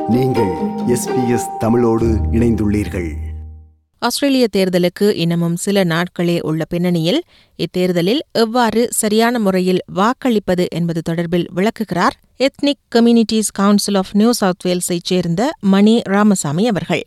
நீங்கள் எஸ்பிஎஸ் தமிழோடு இணைந்துள்ளீர்கள் ஆஸ்திரேலிய தேர்தலுக்கு இன்னமும் சில நாட்களே உள்ள பின்னணியில் இத்தேர்தலில் எவ்வாறு சரியான முறையில் வாக்களிப்பது என்பது தொடர்பில் விளக்குகிறார் ethnic communities council of New South வேல்ஸைச் சேர்ந்த மணி ராமசாமி அவர்கள்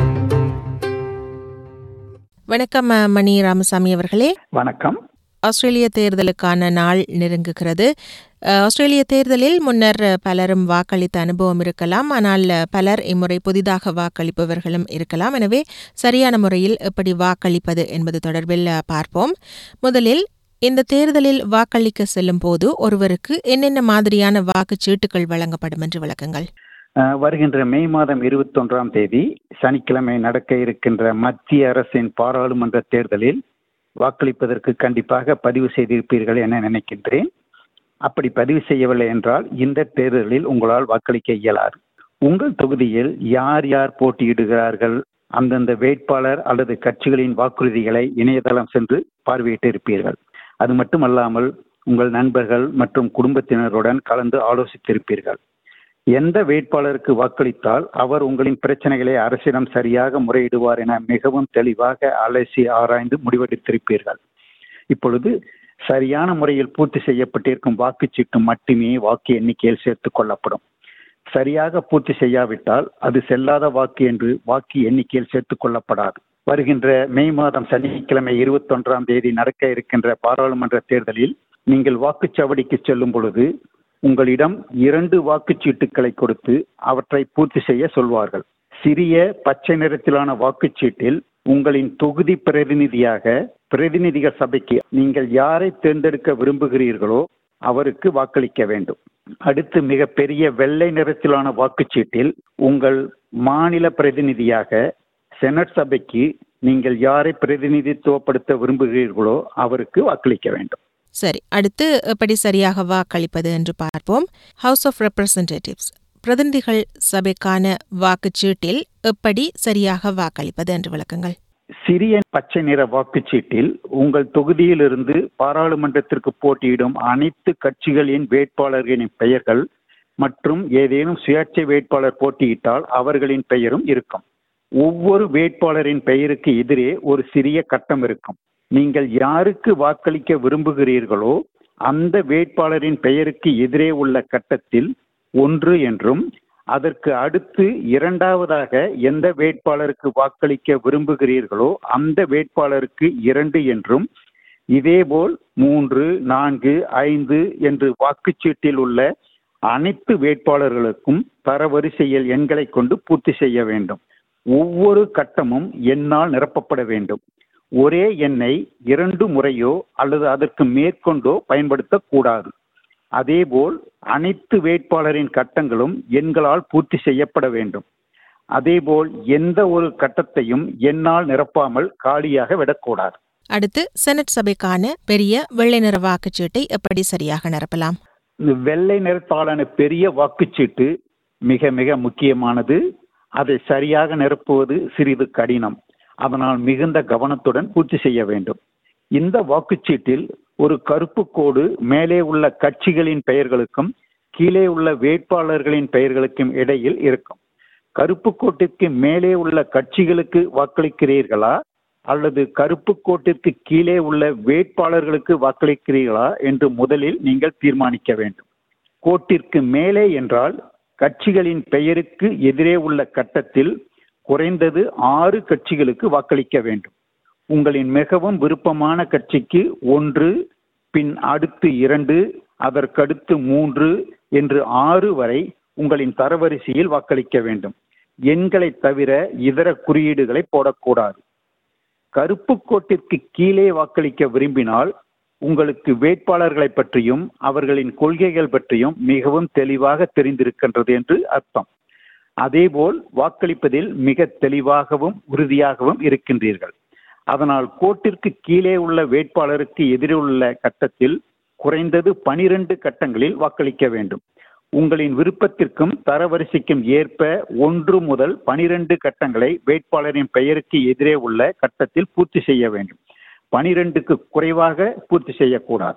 வணக்கம் அ, மணி ராமசாமி அவர்களே வணக்கம் ஆஸ்திரேலிய தேர்தலுக்கான நாள் நெருங்குகிறது அஹ், ஆஸ்திரேலிய தேர்தலில் முன்னர் அஹ், பலரும் வாக்களித்த அனுபவம் இருக்கலாம் ஆனால் அஹ், பலர் இம்முறை புதிதாக வாக்களிப்பவர்களும் இருக்கலாம் எனவே சரியான முறையில் எப்படி வாக்களிப்பது என்பது தொடர்பில் அஹ், பார்ப்போம் முதலில் இந்த தேர்தலில் வாக்களிக்க செல்லும் போது ஒருவருக்கு என்னென்ன மாதிரியான வாக்குச்சீட்டுகள் வழங்கப்படும் என்று விளக்குங்கள் அஹ், வருகின்ற மே மாதம் இருபத்தொன்றாம் தேதி சனிக்கிழமை நடக்க இருக்கின்ற மத்திய அரசின் பாராளுமன்ற தேர்தலில் வாக்களிப்பதற்கு கண்டிப்பாக பதிவு செய்திருப்பீர்கள் என நினைக்கின்றேன் அப்படி பதிவு செய்யவில்லை என்றால் இந்த தேர்தலில் உங்களால் வாக்களிக்க இயலாது உங்கள் தொகுதியில் யார் யார் போட்டியிடுகிறார்கள் அந்தந்த வேட்பாளர் அல்லது கட்சிகளின் வாக்குறுதிகளை இணையதளம் சென்று பார்வையிட்டு இருப்பீர்கள் அது மட்டுமல்லாமல் உங்கள் நண்பர்கள் மற்றும் குடும்பத்தினருடன் கலந்து ஆலோசித்திருப்பீர்கள் எந்த வேட்பாளருக்கு வாக்களித்தால் அவர் உங்களின் பிரச்சனைகளை அரசிடம் சரியாக முறையிடுவார் என மிகவும் தெளிவாக அலசி ஆராய்ந்து முடிவெடுத்திருப்பீர்கள் இப்பொழுது சரியான முறையில் பூர்த்தி செய்யப்பட்டிருக்கும் வாக்குச்சீட்டு மட்டுமே வாக்கு எண்ணிக்கையில் சேர்த்துக் கொள்ளப்படும் சரியாக பூர்த்தி செய்யாவிட்டால் அது செல்லாத வாக்கு என்று வாக்கு எண்ணிக்கையில் சேர்த்துக் கொள்ளப்படாது வருகின்ற மே மாதம் சனிக்கிழமை இருபத்தொன்றாம் தேதி நடக்க இருக்கின்ற பாராளுமன்ற தேர்தலில் நீங்கள் வாக்குச்சாவடிக்கு செல்லும் பொழுது உங்களிடம் இரண்டு வாக்குச்சீட்டுகளை கொடுத்து அவற்றை பூர்த்தி செய்ய சொல்வார்கள் சிறிய பச்சை நிறத்திலான வாக்குச்சீட்டில் உங்களின் தொகுதி பிரதிநிதியாக பிரதிநிதிகள் சபைக்கு நீங்கள் யாரை தேர்ந்தெடுக்க விரும்புகிறீர்களோ அவருக்கு வாக்களிக்க வேண்டும் அடுத்து மிக பெரிய வெள்ளை நிறத்திலான வாக்குச்சீட்டில் உங்கள் மாநில பிரதிநிதியாக செனட் சபைக்கு நீங்கள் யாரை பிரதிநிதித்துவப்படுத்த விரும்புகிறீர்களோ அவருக்கு வாக்களிக்க வேண்டும் சரி அடுத்து எப்படி சரியாக வாக்களிப்பது என்று பார்ப்போம் ஹவுஸ் ஆஃப் ரெப்ரசன்டேட்டிவ்ஸ் பிரதிநிதிகள் சபைக்கான வாக்குச்சீட்டில் எப்படி சரியாக வாக்களிப்பது என்று விளக்குங்கள் சிறிய பச்சை நிற வாக்குச்சீட்டில் உங்கள் தொகுதியிலிருந்து பாராளுமன்றத்திற்கு போட்டியிடும் அனைத்து கட்சிகளின் வேட்பாளர்களின் பெயர்கள் மற்றும் ஏதேனும் சுயேட்சை வேட்பாளர் போட்டியிட்டால் அவர்களின் பெயரும் இருக்கும் ஒவ்வொரு வேட்பாளரின் பெயருக்கு எதிரே ஒரு சிறிய கட்டம் இருக்கும் நீங்கள் யாருக்கு வாக்களிக்க விரும்புகிறீர்களோ அந்த வேட்பாளரின் பெயருக்கு எதிரே உள்ள கட்டத்தில் ஒன்று என்றும் அதற்கு அடுத்து இரண்டாவதாக எந்த வேட்பாளருக்கு வாக்களிக்க விரும்புகிறீர்களோ அந்த வேட்பாளருக்கு இரண்டு என்றும் இதேபோல் மூன்று நான்கு ஐந்து என்று வாக்குச்சீட்டில் உள்ள அனைத்து வேட்பாளர்களுக்கும் தரவரிசையில் எண்களை கொண்டு பூர்த்தி செய்ய வேண்டும் ஒவ்வொரு கட்டமும் எண்ணால் நிரப்பப்பட வேண்டும் ஒரே எண்ணை இரண்டு முறையோ அல்லது அதற்கு மேற்கொண்டோ பயன்படுத்தக்கூடாது அதேபோல் அனைத்து வேட்பாளரின் கட்டங்களும் எண்களால் பூர்த்தி செய்யப்பட வேண்டும் அதேபோல் எந்த ஒரு கட்டத்தையும் எண்ணால் நிரப்பாமல் காலியாக விடக்கூடாது அடுத்து செனட் சபைக்கான பெரிய வெள்ளை நிற வாக்குச்சீட்டை எப்படி சரியாக நிரப்பலாம் இந்த வெள்ளை நிறத்தாலான பெரிய வாக்குச்சீட்டு மிக மிக முக்கியமானது அதை சரியாக நிரப்புவது சிறிது கடினம் அதனால் மிகுந்த கவனத்துடன் பூர்த்தி செய்ய வேண்டும் இந்த வாக்குச்சீட்டில் ஒரு கருப்பு கோடு மேலே உள்ள கட்சிகளின் பெயர்களுக்கும் கீழே உள்ள வேட்பாளர்களின் பெயர்களுக்கும் இடையில் இருக்கும் கருப்பு கோட்டிற்கு மேலே உள்ள கட்சிகளுக்கு வாக்களிக்கிறீர்களா அல்லது கருப்பு கோட்டிற்கு கீழே உள்ள வேட்பாளர்களுக்கு வாக்களிக்கிறீர்களா என்று முதலில் நீங்கள் தீர்மானிக்க வேண்டும் கோட்டிற்கு மேலே என்றால் கட்சிகளின் பெயருக்கு எதிரே உள்ள கட்டத்தில் குறைந்தது ஆறு கட்சிகளுக்கு வாக்களிக்க வேண்டும் உங்களின் மிகவும் விருப்பமான கட்சிக்கு ஒன்று பின் அடுத்து இரண்டு அதற்கடுத்து மூன்று என்று ஆறு வரை உங்களின் தரவரிசையில் வாக்களிக்க வேண்டும் எண்களை தவிர இதர குறியீடுகளை போடக்கூடாது கருப்பு கோட்டிற்கு கீழே வாக்களிக்க விரும்பினால் உங்களுக்கு வேட்பாளர்களை பற்றியும் அவர்களின் கொள்கைகள் பற்றியும் மிகவும் தெளிவாக தெரிந்திருக்கின்றது என்று அர்த்தம் அதேபோல் வாக்களிப்பதில் மிக தெளிவாகவும் உறுதியாகவும் இருக்கின்றீர்கள் அதனால் கோட்டிற்கு கீழே உள்ள வேட்பாளருக்கு எதிரே உள்ள கட்டத்தில் குறைந்தது பனிரெண்டு கட்டங்களில் வாக்களிக்க வேண்டும் உங்களின் விருப்பத்திற்கும் தரவரிசைக்கும் ஏற்ப ஒன்று முதல் பனிரெண்டு கட்டங்களை வேட்பாளரின் பெயருக்கு எதிரே உள்ள கட்டத்தில் பூர்த்தி செய்ய வேண்டும் பனிரெண்டுக்கு குறைவாக பூர்த்தி செய்யக்கூடாது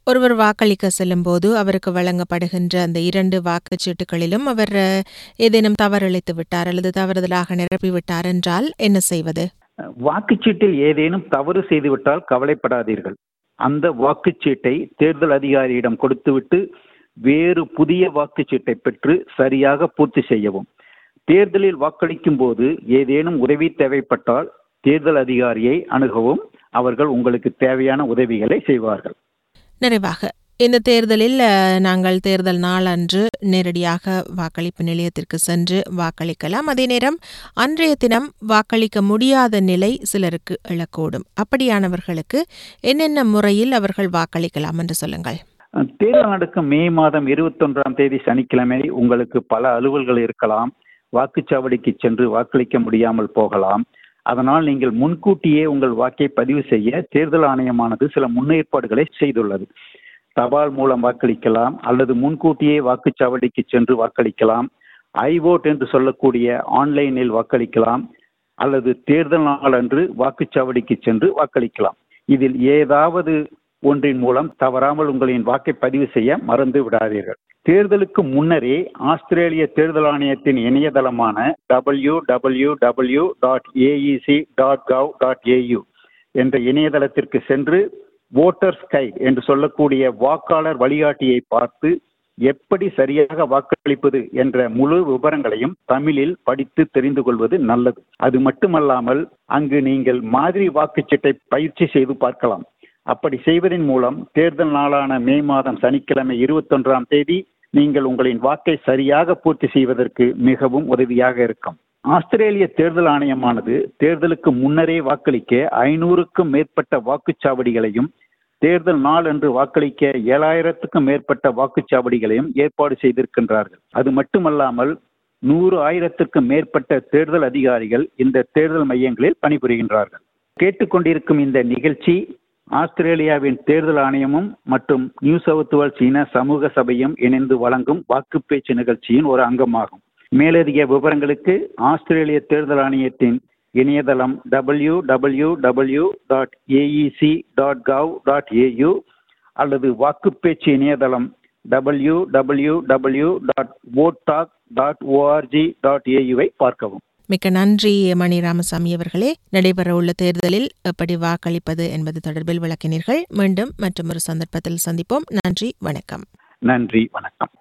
ஒருவர் வாக்களிக்க செல்லும்போது அவருக்கு வழங்கப்படுகின்ற அந்த இரண்டு வாக்குச்சீட்டுகளிலும் அவர் அஹ், ஏதேனும் தவறிழைத்து விட்டார் அல்லது தவறுதலாக நிரப்பிவிட்டார் என்றால் என்ன செய்வது வாக்குச்சீட்டில் ஏதேனும் தவறு செய்துவிட்டால் கவலைப்படாதீர்கள் அந்த வாக்குச்சீட்டை தேர்தல் அதிகாரியிடம் கொடுத்துவிட்டு வேறு புதிய வாக்குச்சீட்டை பெற்று சரியாக பூர்த்தி செய்யவும் தேர்தலில் வாக்களிக்கும் போது ஏதேனும் உதவி தேவைப்பட்டால் தேர்தல் அதிகாரியை அணுகவும் அவர்கள் உங்களுக்கு தேவையான உதவிகளை செய்வார்கள் நிறைவாக இந்த தேர்தலில் அஹ், நாங்கள் தேர்தல் நாள் அன்று நேரடியாக வாக்களிப்பு நிலையத்திற்கு சென்று வாக்களிக்கலாம் அதே நேரம் அன்றைய தினம் வாக்களிக்க முடியாத நிலை சிலருக்கு எழக்கூடும் அப்படியானவர்களுக்கு என்னென்ன முறையில் அவர்கள் வாக்களிக்கலாம் என்று சொல்லுங்கள் தேர்தல் நடக்கும் மே மாதம் இருபத்தொன்றாம் தேதி சனிக்கிழமை உங்களுக்கு பல அலுவல்கள் இருக்கலாம் வாக்குச்சாவடிக்கு சென்று வாக்களிக்க முடியாமல் போகலாம் அதனால் நீங்கள் முன்கூட்டியே உங்கள் வாக்கை பதிவு செய்ய தேர்தல் ஆணையமானது சில முன்னேற்பாடுகளை செய்துள்ளது தபால் மூலம் வாக்களிக்கலாம் அல்லது முன்கூட்டியே வாக்குச்சாவடிக்கு சென்று வாக்களிக்கலாம் ஐவோட் என்று சொல்லக்கூடிய ஆன்லைனில் வாக்களிக்கலாம் அல்லது தேர்தல் நாள் அன்று வாக்குச்சாவடிக்கு சென்று வாக்களிக்கலாம் இதில் ஏதாவது ஒன்றின் மூலம் தவறாமல் உங்களின் வாக்கை பதிவு செய்ய மறந்து விடாதீர்கள் தேர்தலுக்கு முன்னரே ஆஸ்திரேலிய தேர்தல் ஆணையத்தின் இணையதளமான W W W dot AEC dot gov dot AU என்ற இணையதளத்திற்கு சென்று வோட்டர்ஸ் கைட் என்று சொல்லக்கூடிய வாக்காளர் வழிகாட்டியை பார்த்து எப்படி சரியாக வாக்களிப்பது என்ற முழு விவரங்களையும் தமிழில் படித்து தெரிந்து கொள்வது நல்லது அது மட்டுமல்லாமல் அங்கு நீங்கள் மாதிரி வாக்குச்சீட்டை பயிற்சி செய்து பார்க்கலாம் அப்படி செய்வதன் மூலம் தேர்தல் நாளான மே மாதம் சனிக்கிழமை இருபத்தொன்றாம் தேதி நீங்கள் உங்களின் வாக்கை சரியாக பூர்த்தி செய்வதற்கு மிகவும் உதவியாக இருக்கும் ஆஸ்திரேலிய தேர்தல் ஆணையமானது தேர்தலுக்கு முன்னரே வாக்களிக்க ஐநூறுக்கும் மேற்பட்ட வாக்குச்சாவடிகளையும் தேர்தல் நாள் அன்று வாக்களிக்க ஏழாயிரத்துக்கும் மேற்பட்ட வாக்குச்சாவடிகளையும் ஏற்பாடு செய்திருக்கின்றார்கள் அது மட்டுமல்லாமல் நூறு ஆயிரத்திற்கும் மேற்பட்ட தேர்தல் அதிகாரிகள் இந்த தேர்தல் மையங்களில் பணிபுரிகின்றார்கள் கேட்டுக்கொண்டிருக்கும் இந்த நிகழ்ச்சி ஆஸ்திரேலியாவின் தேர்தல் ஆணையமும் மற்றும் நியூ சவுத் வேல்ஸ் இன சமூக சபையும் இணைந்து வழங்கும் வாக்குப்பேச்சு நிகழ்ச்சியின் ஒரு அங்கமாகும் மேலதிக விவரங்களுக்கு ஆஸ்திரேலிய தேர்தல் ஆணையத்தின் இணையதளம் W W W dot AEC dot gov dot AU அல்லது வாக்குப்பேச்சு இணையதளம் W W W dot talk dot org dot ஏயுவை பார்க்கவும் மிக்க நன்றி மணி ராமசாமி அவர்களே நடைபெறவுள்ள தேர்தலில் எப்படி வாக்களிப்பது என்பது தொடர்பில் விளக்கினீர்கள் மீண்டும் மற்றும் ஒரு சந்தர்ப்பத்தில் சந்திப்போம் நன்றி வணக்கம் நன்றி வணக்கம்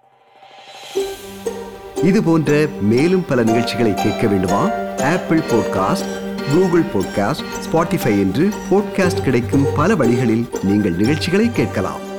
இது போன்ற மேலும் பல நிகழ்ச்சிகளை கேட்க வேண்டுமா Apple podcast Google podcast Spotify என்று பாட்காஸ்ட் கிடைக்கும் பல வழிகளில் நீங்கள் நிகழ்ச்சிகளை கேட்கலாம்